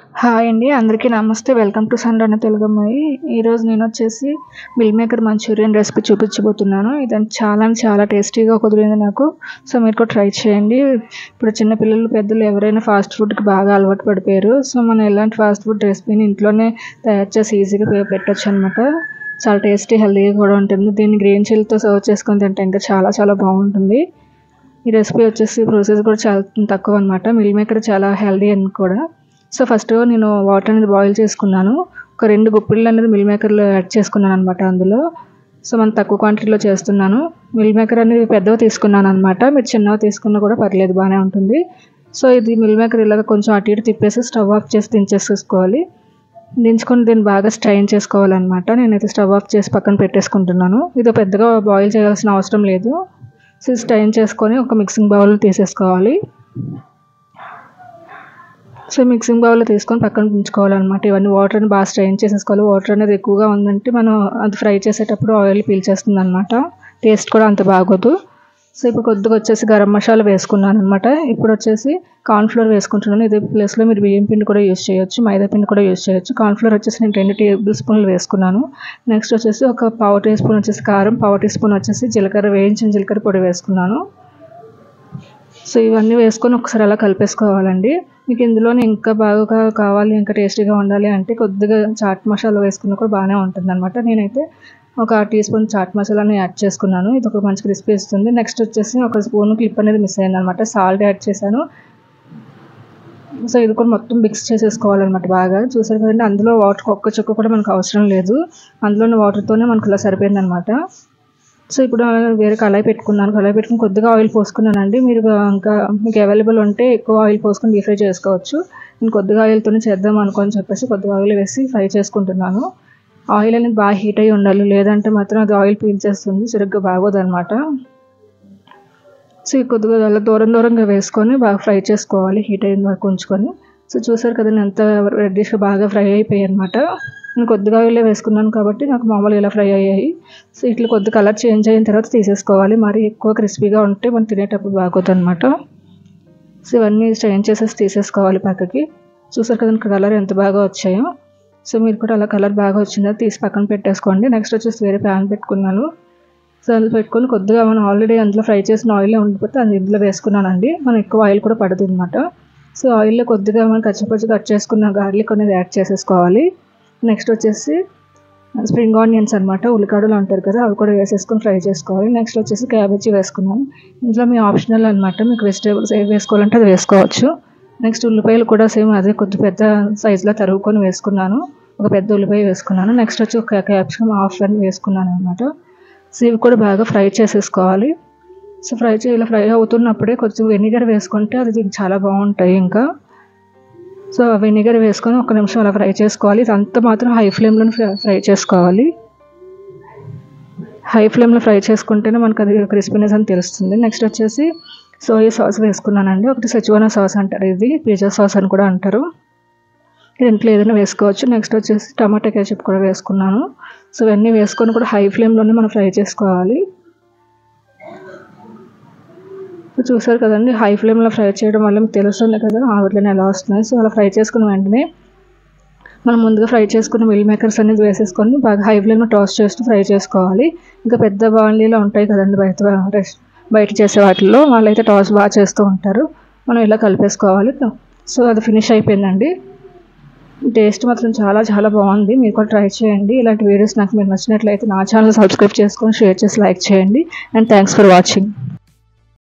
hi అండి అందరికీ నమస్తే వెల్కమ్ టు సండ్ తెలుగు అమ్మాయి ఈరోజు నేను వచ్చేసి మిల్ మేకర్ మంచూరియన్ రెసిపీ చూపించబోతున్నాను ఇది చాలా అంటే చాలా టేస్టీగా కుదిరింది నాకు సో మీరు కూడా ట్రై చేయండి ఇప్పుడు చిన్న పిల్లలు పెద్దలు ఎవరైనా ఫాస్ట్ ఫుడ్కి బాగా అలవాటు పడిపోయారు సో మనం ఎలాంటి ఫాస్ట్ ఫుడ్ రెసిపీని ఇంట్లోనే తయారు చేసి ఈజీగా పెట్టచ్చు అనమాట చాలా టేస్టీ హెల్తీగా కూడా ఉంటుంది దీన్ని గ్రీన్ చిల్లీతో సర్వ్ చేసుకొని తింటే ఇంకా చాలా చాలా బాగుంటుంది ఈ రెసిపీ వచ్చేసి ప్రాసెస్ కూడా చాలా తక్కువ అనమాట మిల్ మేకర్ చాలా హెల్దీ అని కూడా సో ఫస్ట్ నేను వాటర్ అనేది బాయిల్ చేసుకున్నాను ఒక రెండు గుప్పిళ్ళు అనేది మిల్ మేకర్లో యాడ్ చేసుకున్నాను అనమాట అందులో సో మనం తక్కువ క్వాంటిటీలో చేస్తున్నాను మిల్ మేకర్ అనేది పెద్దవి తీసుకున్నాను అనమాట మీరు చిన్నవి తీసుకున్నా కూడా పర్లేదు బాగానే ఉంటుంది సో ఇది మిల్ మేకర్ ఇలాగ కొంచెం అటు ఇటు తిప్పేసి స్టవ్ ఆఫ్ చేసి దించేసేసుకోవాలి దించుకొని దీన్ని బాగా స్ట్రైన్ చేసుకోవాలన్నమాట నేనైతే స్టవ్ ఆఫ్ చేసి పక్కన పెట్టేసుకుంటున్నాను ఇది పెద్దగా బాయిల్ చేయాల్సిన అవసరం లేదు సో స్ట్రైన్ చేసుకొని ఒక మిక్సింగ్ బౌల్ తీసేసుకోవాలి సో మిక్సింగ్ బౌల్లో తీసుకొని పక్కన ఉంచుకోవాలన్నమాట ఇవన్నీ వాటర్ని బాగా స్ట్రెయిన్ చేసేసుకోవాలి వాటర్ అనేది ఎక్కువగా ఉందంటే మనం అది ఫ్రై చేసేటప్పుడు ఆయిల్ పీల్చేస్తుంది అనమాట టేస్ట్ కూడా అంత బాగోదు సో ఇప్పుడు కొద్దిగా వచ్చేసి గరం మసాలా వేసుకున్నాను అనమాట ఇప్పుడు వచ్చేసి కార్న్ఫ్లోర్ వేసుకుంటున్నాను ఇదే ప్లేస్లో మీరు బియ్యం పిండి కూడా యూస్ చేయొచ్చు మైదా పిండి కూడా యూస్ చేయొచ్చు కార్న్ఫ్లోర్ వచ్చేసి నేను రెండు టేబుల్ స్పూన్లు వేసుకున్నాను నెక్స్ట్ వచ్చేసి ఒక పావు టీ స్పూన్ వచ్చేసి కారం పావు టీ స్పూన్ వచ్చేసి జీలకర్ర వేయించిన జీలకర్ర పొడి వేసుకున్నాను సో ఇవన్నీ వేసుకొని ఒకసారి అలా కలిపేసుకోవాలండి మీకు ఇందులోనే ఇంకా బాగా కావాలి ఇంకా టేస్టీగా ఉండాలి అంటే కొద్దిగా చాట్ మసాలా వేసుకున్నా కూడా బాగానే ఉంటుంది అనమాట నేనైతే ఒక టీ స్పూన్ చాట్ మసాలాని యాడ్ చేసుకున్నాను ఇది ఒక మంచి క్రిస్పీ ఇస్తుంది నెక్స్ట్ వచ్చేసి ఒక స్పూన్ క్లిప్ అనేది మిస్ అయింది అనమాట సాల్ట్ యాడ్ చేశాను సో ఇది కూడా మొత్తం మిక్స్ చేసేసుకోవాలన్నమాట బాగా చూసారు కదండి అందులో వాటర్ ఒక్క చుక్క కూడా మనకు అవసరం లేదు అందులోని వాటర్తోనే మనకు ఇలా సరిపోయిందనమాట సో ఇప్పుడు వేరే కళాయి పెట్టుకున్నాను కళాయి పెట్టుకుని కొద్దిగా ఆయిల్ పోసుకున్నానండి మీరు ఇంకా మీకు అవైలబుల్ ఉంటే ఎక్కువ ఆయిల్ పోసుకొని డీప్ ఫ్రై చేసుకోవచ్చు నేను కొద్దిగా ఆయిల్తోనే చేద్దాం అనుకొని చెప్పేసి కొద్దిగా ఆయిల్ వేసి ఫ్రై చేసుకుంటున్నాను ఆయిల్ అనేది బాగా హీట్ అయ్యి ఉండాలి లేదంటే మాత్రం అది ఆయిల్ పీల్చేస్తుంది సరిగ్గా బాగోదన్నమాట సో కొద్దిగా అలా దూరం దూరంగా వేసుకొని బాగా ఫ్రై చేసుకోవాలి హీట్ అయిన వరకు ఉంచుకొని సో చూసారు కదండి ఎంత రెడ్డిష్గా బాగా ఫ్రై అయిపోయాయి అనమాట నేను కొద్దిగా ఆయిలే వేసుకున్నాను కాబట్టి నాకు మామూలుగా ఇలా ఫ్రై అయ్యాయి సో ఇట్లా కొద్ది కలర్ చేంజ్ అయిన తర్వాత తీసేసుకోవాలి మరి ఎక్కువ క్రిస్పీగా ఉంటే మనం తినేటప్పుడు బాగోదు అనమాట సో ఇవన్నీ స్ట్రెయిన్ చేసేసి తీసేసుకోవాలి పక్కకి చూసారు కదండి కలర్ ఎంత బాగా వచ్చాయో సో మీరు కూడా అలా కలర్ బాగా వచ్చిందో తీసి పక్కన పెట్టేసుకోండి నెక్స్ట్ వచ్చేసి వేరే ప్యాన్ పెట్టుకున్నాను సో అందులో పెట్టుకొని కొద్దిగా మనం ఆల్రెడీ అందులో ఫ్రై చేసిన ఆయిల్ ఉండిపోతే అది ఇందులో వేసుకున్నానండి మనం ఎక్కువ ఆయిల్ కూడా పడుతుంది అనమాట సో ఆయిల్లో కొద్దిగా మనం కచ్చిపచ్చి కట్ చేసుకున్న గార్లిక్ అనేది యాడ్ చేసేసుకోవాలి నెక్స్ట్ వచ్చేసి స్ప్రింగ్ ఆనియన్స్ అనమాట ఉల్లికాడలు అంటారు కదా అవి కూడా వేసేసుకొని ఫ్రై చేసుకోవాలి నెక్స్ట్ వచ్చేసి క్యాబేజీ వేసుకున్నాం ఇందులో మీ ఆప్షనల్ అనమాట మీకు వెజిటేబుల్స్ ఏవి వేసుకోవాలంటే అది వేసుకోవచ్చు నెక్స్ట్ ఉల్లిపాయలు కూడా సేమ్ అదే కొద్ది పెద్ద సైజులో తరుగుకొని వేసుకున్నాను ఒక పెద్ద ఉల్లిపాయ వేసుకున్నాను నెక్స్ట్ వచ్చి ఒక క్యాప్సికమ్ హాఫ్ అని వేసుకున్నాను అనమాట సో ఇవి కూడా బాగా ఫ్రై చేసేసుకోవాలి సో ఫ్రై చే ఇలా ఫ్రై అవుతున్నప్పుడే కొంచెం వెనిగర్ వేసుకుంటే అది చాలా బాగుంటాయి ఇంకా సో వెనిగర్ వేసుకొని ఒక నిమిషం అలా ఫ్రై చేసుకోవాలి ఇదంతా మాత్రం హై ఫ్లేమ్లో ఫ్రై చేసుకోవాలి హై ఫ్లేమ్లో ఫ్రై చేసుకుంటేనే మనకు అది క్రిస్పీనెస్ అని తెలుస్తుంది నెక్స్ట్ వచ్చేసి సోయా సాస్ వేసుకున్నానండి ఒకటి సచివానా సాస్ అంటారు ఇది పిజ్జా సాస్ అని కూడా అంటారు ఇంట్లో ఏదైనా వేసుకోవచ్చు నెక్స్ట్ వచ్చేసి టమాటా కేచప్ కూడా వేసుకున్నాను సో ఇవన్నీ వేసుకొని కూడా హై ఫ్లేమ్లోనే మనం ఫ్రై చేసుకోవాలి చూసారు కదండి హై ఫ్లేమ్లో ఫ్రై చేయడం వల్ల మీకు తెలుస్తుంది కదా ఆవిడలో ఎలా వస్తున్నాయి సో అలా ఫ్రై చేసుకున్న వెంటనే మనం ముందుగా ఫ్రై చేసుకున్న మిల్ మేకర్స్ అనేది వేసేసుకొని బాగా హై ఫ్లేమ్లో టాస్ చేస్తూ ఫ్రై చేసుకోవాలి ఇంకా పెద్ద బాండ్లీలో ఉంటాయి కదండి బయట బయట చేసే వాటిల్లో వాళ్ళైతే టాస్ బాగా చేస్తూ ఉంటారు మనం ఇలా కలిపేసుకోవాలి సో అది ఫినిష్ అయిపోయిందండి టేస్ట్ మాత్రం చాలా చాలా బాగుంది మీరు కూడా ట్రై చేయండి ఇలాంటి వీడియోస్ నాకు మీరు నచ్చినట్లయితే నా ఛానల్ సబ్స్క్రైబ్ చేసుకొని షేర్ చేసి లైక్ చేయండి అండ్ థ్యాంక్స్ ఫర్ వాచింగ్